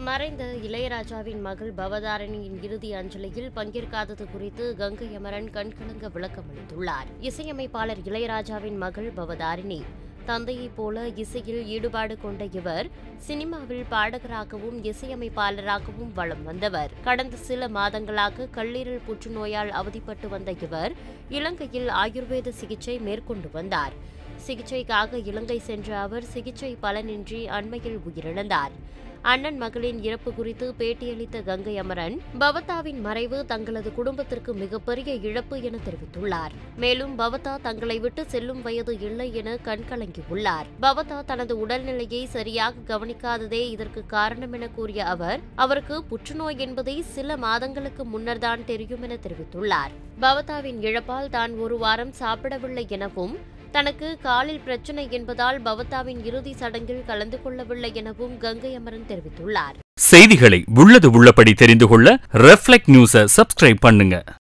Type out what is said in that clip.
மறைந்த இளையராஜாவின் மகள் பவதாரணியின் இறுதி அஞ்சலியில் பங்கேற்காதது குறித்து கங்கை அமரன் கண்கலங்க விளக்கம் அளித்துள்ளார் இசையமைப்பாளர் இளையராஜாவின் மகள் பவதாரிணி தந்தையைப் போல இசையில் ஈடுபாடு கொண்ட இவர் சினிமாவில் பாடகராகவும் இசையமைப்பாளராகவும் வலம் வந்தவர் கடந்த சில மாதங்களாக கல்லீரல் புற்றுநோயால் அவதிப்பட்டு வந்த இவர் இலங்கையில் ஆயுர்வேத சிகிச்சை மேற்கொண்டு வந்தார் சிகிச்சைக்காக இலங்கை சென்ற அவர் சிகிச்சை பலனின்றி அண்மையில் உயிரிழந்தார் அண்ணன் மகளின் இறப்பு குறித்து பேட்டியளித்த கங்கை அமரன் பவதாவின் மறைவு தங்களது குடும்பத்திற்கு மிகப்பெரிய இழப்பு என தெரிவித்துள்ளார் மேலும் பவதா தங்களை விட்டு செல்லும் வயது இல்லை என கண்கலங்கியுள்ளார் பவதா தனது உடல்நிலையை சரியாக கவனிக்காததே இதற்கு காரணம் என கூறிய அவர் அவருக்கு புற்றுநோய் என்பதை சில மாதங்களுக்கு முன்னர்தான் தெரியும் என தெரிவித்துள்ளார் பவதாவின் இழப்பால் தான் ஒரு வாரம் சாப்பிடவில்லை எனவும் தனக்கு காலில் பிரச்சனை என்பதால் பவதாவின் இறுதி சடங்கில் கலந்து கொள்ளவில்லை எனவும் கங்கை அமரன் தெரிவித்துள்ளார் செய்திகளை உள்ளது உள்ளபடி தெரிந்து கொள்ள ரெஃப்ளெக்ட் நியூஸை சப்ஸ்கிரைப் பண்ணுங்க